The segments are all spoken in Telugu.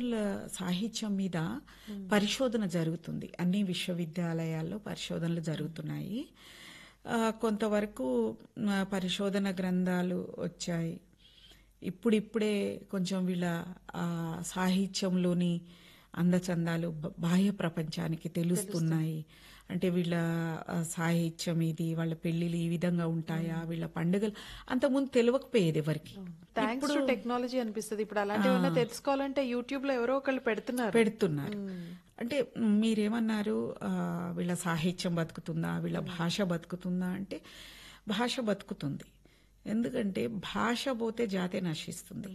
డిజిటల్ సాహిత్యం మీద పరిశోధన జరుగుతుంది అన్ని విశ్వవిద్యాలయాల్లో పరిశోధనలు జరుగుతున్నాయి ఆ, కొంతవరకు ఆ, పరిశోధన గ్రంథాలు వచ్చాయి ఇప్పుడిప్పుడే కొంచెం వీళ్ళ ఆ, సాహిత్యంలోని అందచందాలు బ- బాహ్య ప్రపంచానికి తెలుస్తున్నాయి అంటే వీళ్ళ ఆ, సాహిత్యం ఇది వాళ్ళ పెళ్లిళ్ళు ఈ విధంగా ఉంటాయా వీళ్ళ పండుగలు అంతకుముందు తెలియకపోయేది ఎవరికి థ్యాంక్స్ టు టెక్నాలజీ అనిపిస్తుంది ఇప్పుడు అలాంటివన్నా తెలుసుకోవాలంటే యూట్యూబ్ లో ఎవరో ఒకళ్ళు పెడుతున్నారు పెడుతున్నారు అంటే మీరేమన్నారు ఆ, వీళ్ళ సాహిత్యం బతుకుతుందా వీళ్ళ భాష బతుకుతుందా అంటే భాష బతుకుతుంది ఎందుకంటే భాష పోతే జాతే నశిస్తుంది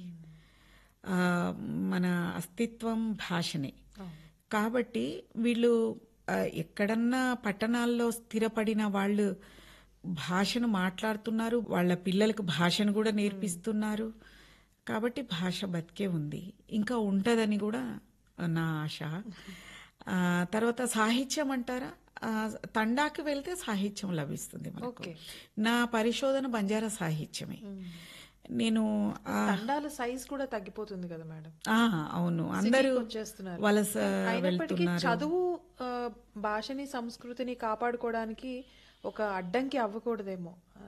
ఆ, మన అస్తిత్వం భాషనే కాబట్టి వీళ్ళు ఆ, ఎక్కడన్నా పట్టణాల్లో స్థిరపడిన వాళ్ళు భాషను మాట్లాడుతున్నారు వాళ్ళ పిల్లలకు భాషను కూడా నేర్పిస్తున్నారు కాబట్టి భాష బతికే ఉంది ఇంకా ఉంటదని కూడా నా ఆశ ఆ, తర్వాత సాహిత్యం అంటారా ఆ, తండాకి వెళ్తే సాహిత్యం లభిస్తుంది మనకు ఓకే. నా పరిశోధన బంజారా సాహిత్యమే నేను ఆ, తండాల సైజ్ కూడా తగ్గిపోతుంది కదా మేడం ఆ, అవును అందరూ సిటీకి వచ్చేస్తున్నారు. వలస అయినప్పటికీ వెళ్తున్నారు చదువు ఆ, భాషని సంస్కృతిని కాపాడుకోవడానికి ఒక అడ్డంకి అవ్వకూడదేమో ఆ,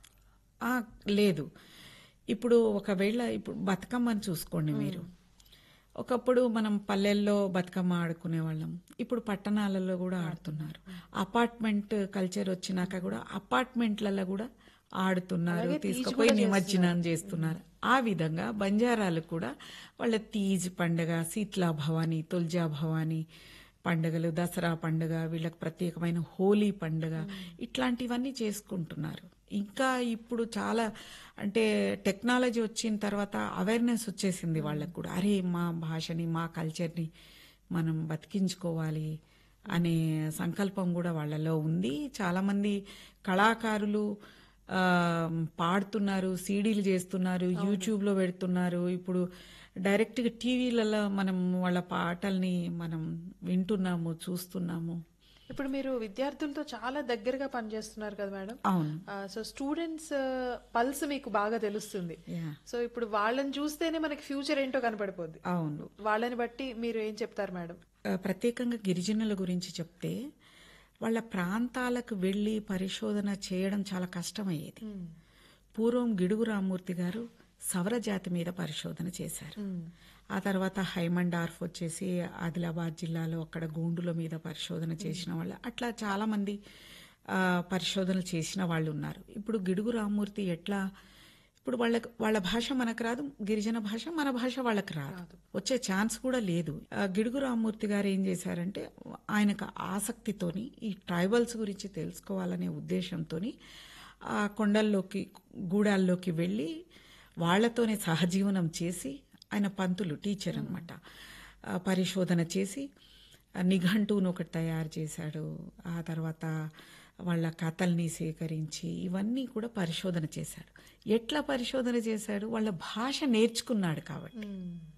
ఆ, లేదు ఇప్పుడు ఒకవేళ ఇప్పుడు బతుకమ్మని చూసుకోండి మీరు ఒకప్పుడు మనం పల్లెల్లో బతుకమ్మ ఆడుకునే వాళ్ళం ఇప్పుడు పట్టణాలలో కూడా ఆడుతున్నారు అపార్ట్మెంట్ కల్చర్ వచ్చినాక కూడా అపార్ట్మెంట్లలో కూడా ఆడుతున్నారు తీసుకుపోయి నిమజ్జనం చేస్తున్నారు ఆ విధంగా బంజారాలు కూడా వాళ్ళ తీజ్ పండగ శీతలా భవాని తుల్జా భవాని పండుగలు దసరా పండుగ వీళ్ళకి ప్రత్యేకమైన హోలీ పండుగ ఇట్లాంటివన్నీ చేసుకుంటున్నారు ఇంకా ఇప్పుడు చాలా అంటే టెక్నాలజీ వచ్చిన తర్వాత అవేర్నెస్ వచ్చేసింది వాళ్ళకు కూడా అరే మా భాషని మా కల్చర్ని మనం బతికించుకోవాలి అనే సంకల్పం కూడా వాళ్ళలో ఉంది చాలామంది కళాకారులు ఆ, పాడుతున్నారు సీడీలు చేస్తున్నారు యూట్యూబ్లో పెడుతున్నారు ఇప్పుడు డైరెక్ట్గా టీవీలలో మనం వాళ్ళ పాటల్ని మనం వింటున్నాము చూస్తున్నాము ఇప్పుడు మీరు విద్యార్థులతో చాలా దగ్గరగా పనిచేస్తున్నారు కదా మేడం అవును సో స్టూడెంట్స్ పల్స్ మీకు బాగా తెలుస్తుంది Yeah. సో ఇప్పుడు వాళ్ళని చూస్తేనే మనకి ఫ్యూచర్ ఏంటో కనపడిపోద్ది అవును వాళ్ళని బట్టి మీరు ఏం చెప్తారు మేడం ఆ, ప్రత్యేకంగా గిరిజనుల గురించి చెప్తే వాళ్ళ ప్రాంతాలకు వెళ్ళి పరిశోధన చేయడం చాలా కష్టమయ్యేది పూర్వం గిడుగు రామ్మూర్తి గారు సవర జాతి మీద పరిశోధన చేశారు ఆ తర్వాత హైమండార్ఫ్ వచ్చేసి ఆదిలాబాద్ జిల్లాలో అక్కడ గూండుల మీద పరిశోధన చేసిన వాళ్ళు అట్లా చాలా మంది ఆ, పరిశోధనలు చేసిన వాళ్ళు ఉన్నారు ఇప్పుడు గిడుగు రామ్మూర్తి ఎట్లా ఇప్పుడు వాళ్ళకి వాళ్ళ భాష మనకు రాదు గిరిజన భాష మన భాష వాళ్ళకి రాదు వచ్చే ఛాన్స్ కూడా లేదు ఆ, గిడుగు రామ్మూర్తి గారు ఏం చేశారంటే ఆయనకు ఆసక్తితోని ఈ ట్రైబల్స్ గురించి తెలుసుకోవాలనే ఉద్దేశంతోని ఆ కొండల్లోకి గూడాల్లోకి వెళ్ళి వాళ్ళతోనే సహజీవనం చేసి ఆయన పంతులు టీచర్ అనమాట పరిశోధన చేసి ఆ నిఘంటువును ఒకటి తయారు చేశాడు ఆ తర్వాత వాళ్ళ కథల్ని సేకరించి ఇవన్నీ కూడా పరిశోధన చేశాడు ఎట్లా పరిశోధన చేశాడు వాళ్ళ భాష నేర్చుకున్నాడు కాబట్టి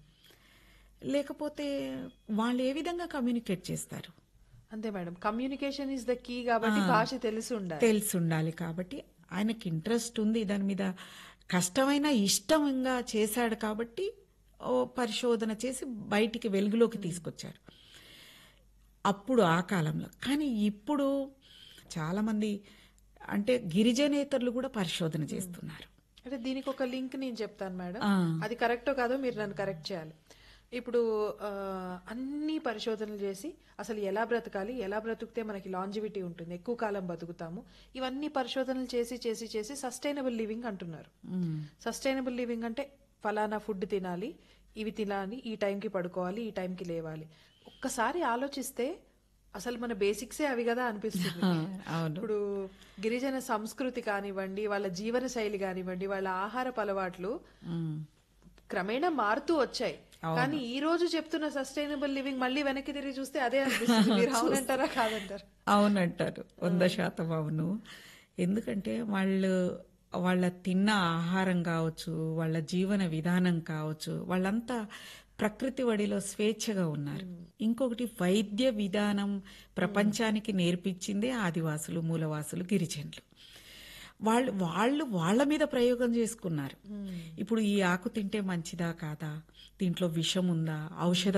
లేకపోతే వాళ్ళు ఏ విధంగా కమ్యూనికేట్ చేస్తారు అంతే madam communication is the key కాబట్టి భాష తెలిసి ఉండాలి తెలిసి ఉండాలి కాబట్టి ఆయనకి ఇంట్రెస్ట్ ఉంది దాని మీద కష్టమైన ఇష్టంగా చేశాడు కాబట్టి ఓ పరిశోధన చేసి బయటికి వెలుగులోకి తీసుకొచ్చాడు అప్పుడు ఆ కాలంలో కానీ ఇప్పుడు చాలామంది అంటే గిరిజనేతరులు కూడా పరిశోధన చేస్తున్నారు అంటే దీనికి ఒక లింక్ నేను చెప్తాను మేడం ఆ. అది కరెక్టో కాదో మీరు నన్ను కరెక్ట్ చేయాలి ఇప్పుడు ఆ, అన్ని పరిశోధనలు చేసి అసలు ఎలా బ్రతకాలి ఎలా బ్రతికితే మనకి లాంజివిటీ ఉంటుంది ఎక్కువ కాలం బతుకుతాము ఇవన్నీ పరిశోధనలు చేసి చేసి చేసి సస్టైనబుల్ లివింగ్ అంటున్నారు సస్టైనబుల్ లివింగ్ అంటే ఫలానా ఫుడ్ తినాలి ఇవి తినాలి ఈ టైంకి పడుకోవాలి ఈ టైంకి లేవాలి ఒక్కసారి ఆలోచిస్తే అసలు మన బేసిక్సే అవి కదా అనిపిస్తుంది అవును ఇప్పుడు గిరిజన సంస్కృతి కానివ్వండి వాళ్ళ జీవన శైలి కానివ్వండి వాళ్ళ ఆహారపు అలవాట్లు ఉమ్. క్రమేణా మారుతూ వచ్చాయి కానీ ఈ రోజు చెప్తున్న సస్టైనబుల్ లివింగ్ మళ్ళీ వెనక్కి తిరిగి చూస్తే అదే అనిపిస్తుంది మీరు అవునంటారా కాదంటారా అవునంటారు వంద శాతం అవును ఎందుకంటే వాళ్ళు వాళ్ళ తిన్న ఆహారం కావచ్చు వాళ్ళ జీవన విధానం కావచ్చు వాళ్ళంతా ప్రకృతి వడిలో స్వేచ్ఛగా ఉన్నారు ఇంకొకటి వైద్య విధానం ప్రపంచానికి నేర్పించిందే ఆదివాసులు మూలవాసులు గిరిజనులు వాళ్ళు వాళ్ళు వాళ్ళ మీద ప్రయోగం చేసుకున్నారు ఇప్పుడు ఈ ఆకు తింటే మంచిదా కాదా దీంట్లో విషం ఉందా ఔషధ